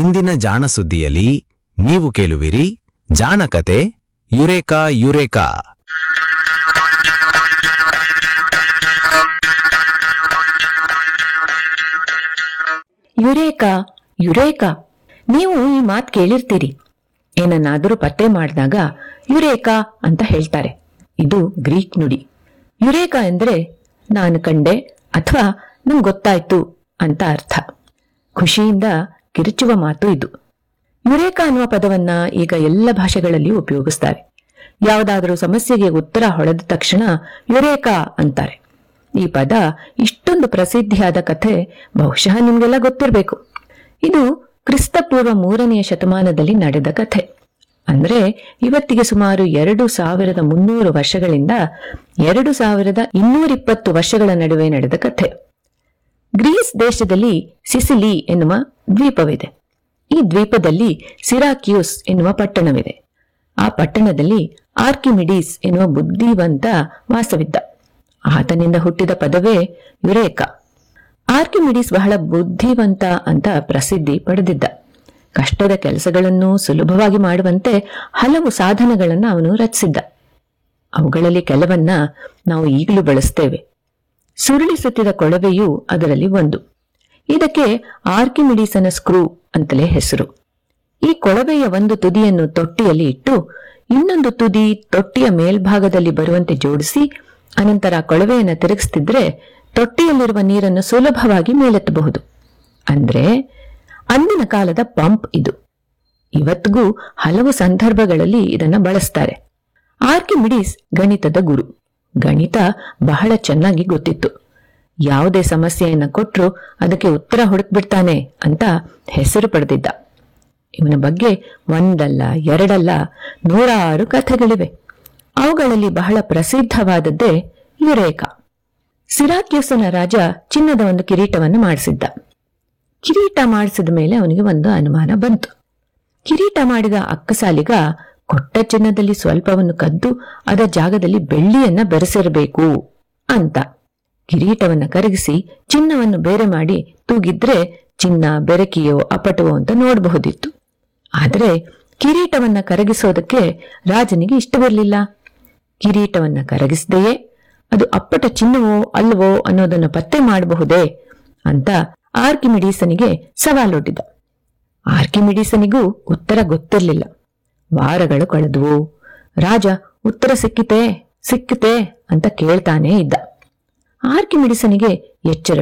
ಇಂದಿನ ಜಾಣ ಸುದ್ದಿಯಲ್ಲಿ ನೀವು ಕೇಳುವಿರಿ ಜಾಣಕತೆ ಯುರೇಕಾ ಯುರೇಕಾ ಯುರೇಕಾ ಯುರೇಕಾ ನೀವು ಈ ಮಾತ್ ಕೇಳಿರ್ತೀರಿ ಏನನ್ನಾದರೂ ಪತ್ತೆ ಮಾಡಿದಾಗ ಯುರೇಕಾ ಅಂತ ಹೇಳ್ತಾರೆ ಇದು ಗ್ರೀಕ್ ನುಡಿ ಯುರೇಕಾ ಎಂದ್ರೆ ನಾನು ಕಂಡೆ ಅಥವಾ ನಂಗೆ ಗೊತ್ತಾಯ್ತು ಅಂತ ಅರ್ಥ ಖುಷಿಯಿಂದ ಕಿರುಚುವ ಮಾತು ಇದು ಯುರೇಕಾ ಅನ್ನುವ ಪದವನ್ನ ಈಗ ಎಲ್ಲ ಭಾಷೆಗಳಲ್ಲಿ ಉಪಯೋಗಿಸ್ತಾರೆ ಯಾವುದಾದರೂ ಸಮಸ್ಯೆಗೆ ಉತ್ತರ ಹೊಳೆದ ತಕ್ಷಣ ಯುರೇಕಾ ಅಂತಾರೆ ಈ ಪದ ಇಷ್ಟೊಂದು ಪ್ರಸಿದ್ಧಿಯಾದ ಕಥೆ ಬಹುಶಃ ನಿಮ್ಗೆಲ್ಲ ಗೊತ್ತಿರಬೇಕು ಇದು ಕ್ರಿಸ್ತಪೂರ್ವ ಮೂರನೆಯ ಶತಮಾನದಲ್ಲಿ ನಡೆದ ಕಥೆ ಅಂದ್ರೆ ಇವತ್ತಿಗೆ ಸುಮಾರು ಎರಡು ಸಾವಿರದ ಮುನ್ನೂರು ವರ್ಷಗಳಿಂದ ಎರಡು ಸಾವಿರದ ಇನ್ನೂರಿಪ್ಪತ್ತು ವರ್ಷಗಳ ನಡುವೆ ನಡೆದ ಕಥೆ ಗ್ರೀಸ್ ದೇಶದಲ್ಲಿ ಸಿಸಿಲಿ ಎನ್ನುವ ದ್ವೀಪವಿದೆ ಈ ದ್ವೀಪದಲ್ಲಿ ಸಿರಾಕ್ಯೂಸ್ ಎನ್ನುವ ಪಟ್ಟಣವಿದೆ ಆ ಪಟ್ಟಣದಲ್ಲಿ ಆರ್ಕಿಮಿಡೀಸ್ ಎನ್ನುವ ಬುದ್ಧಿವಂತ ವಾಸವಿದ್ದ ಆತನಿಂದ ಹುಟ್ಟಿದ ಪದವೇ ಯುರೇಕ ಆರ್ಕಿಮಿಡೀಸ್ ಬಹಳ ಬುದ್ಧಿವಂತ ಅಂತ ಪ್ರಸಿದ್ಧಿ ಪಡೆದಿದ್ದ ಕಷ್ಟದ ಕೆಲಸಗಳನ್ನು ಸುಲಭವಾಗಿ ಮಾಡುವಂತೆ ಹಲವು ಸಾಧನಗಳನ್ನು ಅವನು ರಚಿಸಿದ್ದ ಅವುಗಳಲ್ಲಿ ಕೆಲವನ್ನ ನಾವು ಈಗಲೂ ಬಳಸ್ತೇವೆ ಸುರುಳಿಸುತ್ತಿದ ಕೊಳವೆಯು ಅದರಲ್ಲಿ ಒಂದು ಇದಕ್ಕೆ ಆರ್ಕಿಮಿಡೀಸನ ಸ್ಕ್ರೂ ಅಂತಲೇ ಹೆಸರು ಈ ಕೊಳವೆಯ ಒಂದು ತುದಿಯನ್ನು ತೊಟ್ಟಿಯಲ್ಲಿ ಇಟ್ಟು ಇನ್ನೊಂದು ತುದಿ ತೊಟ್ಟಿಯ ಮೇಲ್ಭಾಗದಲ್ಲಿ ಬರುವಂತೆ ಜೋಡಿಸಿ ಅನಂತರ ಕೊಳವೆಯನ್ನು ತಿರುಗಿಸ್ತಿದ್ರೆ ತೊಟ್ಟಿಯಲ್ಲಿರುವ ನೀರನ್ನು ಸುಲಭವಾಗಿ ಮೇಲೆತ್ತಬಹುದು ಅಂದ್ರೆ ಅಂದಿನ ಕಾಲದ ಪಂಪ್ ಇದು ಇವತ್ತಿಗೂ ಹಲವು ಸಂದರ್ಭಗಳಲ್ಲಿ ಇದನ್ನ ಬಳಸ್ತಾರೆ ಆರ್ಕಿಮಿಡೀಸ್ ಗಣಿತದ ಗುರು ಗಣಿತ ಬಹಳ ಚೆನ್ನಾಗಿ ಗೊತ್ತಿತ್ತು ಯಾವುದೇ ಸಮಸ್ಯೆಯನ್ನ ಕೊಟ್ರು ಅದಕ್ಕೆ ಉತ್ತರ ಹುಡುಕ್ಬಿಡ್ತಾನೆ ಅಂತ ಹೆಸರು ಪಡೆದಿದ್ದ ಇವನ ಬಗ್ಗೆ ಒಂದಲ್ಲ ಎರಡಲ್ಲ ನೂರಾರು ಕಥೆಗಳಿವೆ ಅವುಗಳಲ್ಲಿ ಬಹಳ ಪ್ರಸಿದ್ಧವಾದದ್ದೇ ಯುರೇಕ ಸಿರಾಕ್ಯೂಸನ ರಾಜ ಚಿನ್ನದ ಒಂದು ಕಿರೀಟವನ್ನು ಮಾಡಿಸಿದ್ದ ಕಿರೀಟ ಮಾಡಿಸಿದ ಮೇಲೆ ಅವನಿಗೆ ಒಂದು ಅನುಮಾನ ಬಂತು ಕಿರೀಟ ಮಾಡಿದ ಅಕ್ಕಸಾಲಿಗ ಕೊಟ್ಟ ಚಿನ್ನದಲ್ಲಿ ಸ್ವಲ್ಪವನ್ನು ಕದ್ದು ಅದರ ಜಾಗದಲ್ಲಿ ಬೆಳ್ಳಿಯನ್ನ ಬೆರೆಸಿರಬೇಕು ಅಂತ ಕಿರೀಟವನ್ನ ಕರಗಿಸಿ ಚಿನ್ನವನ್ನು ಬೇರೆ ಮಾಡಿ ತೂಗಿದ್ರೆ ಚಿನ್ನ ಬೆರಕಿಯೋ ಅಪಟವೋ ಅಂತ ನೋಡಬಹುದಿತ್ತು ಆದರೆ ಕಿರೀಟವನ್ನ ಕರಗಿಸೋದಕ್ಕೆ ರಾಜನಿಗೆ ಇಷ್ಟವಿರಲಿಲ್ಲ ಕಿರೀಟವನ್ನ ಕರಗಿಸದೆಯೇ ಅದು ಅಪ್ಪಟ ಚಿನ್ನವೋ ಅಲ್ವೋ ಅನ್ನೋದನ್ನು ಪತ್ತೆ ಮಾಡಬಹುದೇ ಅಂತ ಆರ್ಕಿಮಿಡೀಸನಿಗೆ ಸವಾಲೊಡ್ಡಿದ ಆರ್ಕಿಮಿಡೀಸನಿಗೂ ಉತ್ತರ ಗೊತ್ತಿರಲಿಲ್ಲ ವಾರಗಳು ಕಳೆದವು ರಾಜ ಉತ್ತರ ಸಿಕ್ಕಿತೆ ಸಿಕ್ಕಿತೆ ಅಂತ ಕೇಳ್ತಾನೇ ಇದ್ದ ಆರ್ಕಿಮಿಡಿಸನಿಗೆ ಎಚ್ಚರ